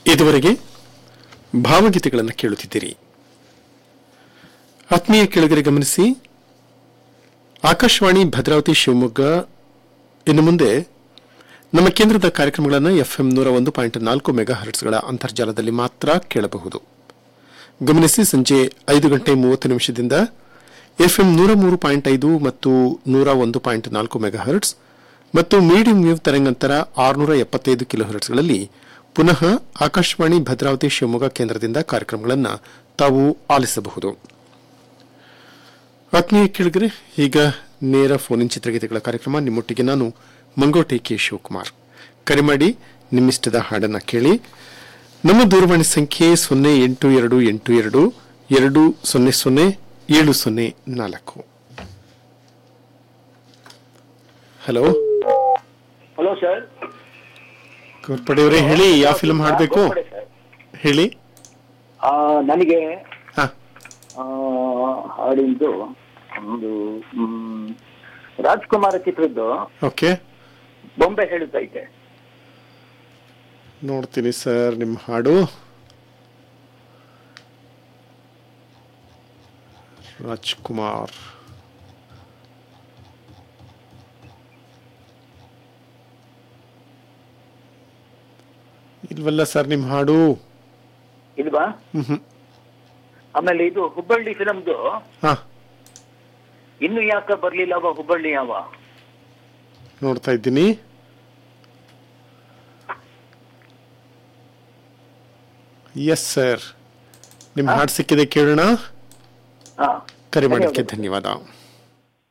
ಇದುವರೆಗೆ ಭಾವಗೀತೆಗಳನ್ನು ಕೇಳುತ್ತಿದ್ದೀರಿ ಆತ್ಮೀಯ ಕೆಳಗರೆ ಗಮನಿಸಿ ಆಕಾಶವಾಣಿ ಭದ್ರಾವತಿ ಶಿವಮೊಗ್ಗ ಇನ್ನು ಮುಂದೆ ನಮ್ಮ ಕೇಂದ್ರದ ಕಾರ್ಯಕ್ರಮಗಳನ್ನು ಎಫ್ಎಂ ನೂರ ಒಂದು ಪಾಯಿಂಟ್ ನಾಲ್ಕು ಮೆಗಾ ಹರ್ಟ್ಸ್ಗಳ ಅಂತರ್ಜಾಲದಲ್ಲಿ ಮಾತ್ರ ಕೇಳಬಹುದು ಗಮನಿಸಿ ಸಂಜೆ ಐದು ಗಂಟೆ ಮೂವತ್ತು ನಿಮಿಷದಿಂದ ಎಫ್ಎಂ ನೂರ ಮೂರು ಪಾಯಿಂಟ್ ಐದು ಮತ್ತು ನೂರ ಒಂದು ಪಾಯಿಂಟ್ ನಾಲ್ಕು ಮೆಗಾ ಹರ್ಟ್ಸ್ ಮತ್ತು ಮೀಡಿಯಂ ವೇವ್ ತರಂಗಾಂತರ ಆರುನೂರ ಎಪ್ಪತ್ತೈದು ಕಿಲೋ ಹರ್ಟ್ಸ್ಗಳಲ್ಲಿ ಪುನಃ ಆಕಾಶವಾಣಿ ಭದ್ರಾವತಿ ಶಿವಮೊಗ್ಗ ಕೇಂದ್ರದಿಂದ ಕಾರ್ಯಕ್ರಮಗಳನ್ನು ತಾವು ಆಲಿಸಬಹುದು ಆತ್ಮೀಯ ಕೇಳಿದರೆ ಈಗ ನೇರ ಫೋನ್ ಚಿತ್ರಗೀತೆಗಳ ಕಾರ್ಯಕ್ರಮ ನಿಮ್ಮೊಟ್ಟಿಗೆ ನಾನು ಮಂಗೋಟೆ ಕೆ ಶಿವಕುಮಾರ್ ಕರೆ ಮಾಡಿ ನಿಮ್ಮಿಷ್ಟದ ಹಾಡನ್ನು ಕೇಳಿ ನಮ್ಮ ದೂರವಾಣಿ ಸಂಖ್ಯೆ ಸೊನ್ನೆ ಎಂಟು ಎರಡು ಎಂಟು ಎರಡು ಎರಡು ಸೊನ್ನೆ ಸೊನ್ನೆ ಏಳು ಸೊನ್ನೆ ನಾಲ್ಕು ಹಲೋ ಹಲೋ ಸರ್ ಕೋರ್ಪಡೆಯವರೇ ಹೇಳಿ ಯಾವ ಫಿಲ್ಮ್ ಹಾಡಬೇಕು ಗೋಪಡೆ ಸರ್. ಹೇಳಿ ಆ, ನನಗೆ ಹಾ ಆ, ಹಾಡಿದ್ದು ಒಂದು ಮ್, ರಾಜ್ಕುಮಾರ ಚಿತ್ರದ್ದು ಓಕೆ ಬೊಂಬೆ ಹೇಳುತ್ತೈತೆ ನೋಡ್ತೀನಿ ಸರ್ ನಿಮ್ಮ ಹಾಡು ರಾಜ್ಕುಮಾರ್ ಇಲ್ವಲ್ಲ ಸರ್ ನಿಮ್ಮ ಹಾಡು ಇಲ್ವಾ ಹ್ಮ್ ಆಮೇಲೆ ಇದು ಹುಬ್ಬಳ್ಳಿ ಫಿಲಮ್ದು ಹಾ ಇನ್ನು ಯಾಕ ಬರ್ಲಿಲ್ಲವ ಹುಬ್ಬಳ್ಳಿ ಯಾವ ನೋಡ್ತಾ ಇದ್ದೀನಿ ಎಸ್ ಸರ್ ನಿಮ್ಮ ಹಾಡು ಸಿಕ್ಕಿದೆ ಕೇಳೋಣ ಹಾ ಕರೆ ಮಾಡೋಕ್ಕೆ ಧನ್ಯವಾದ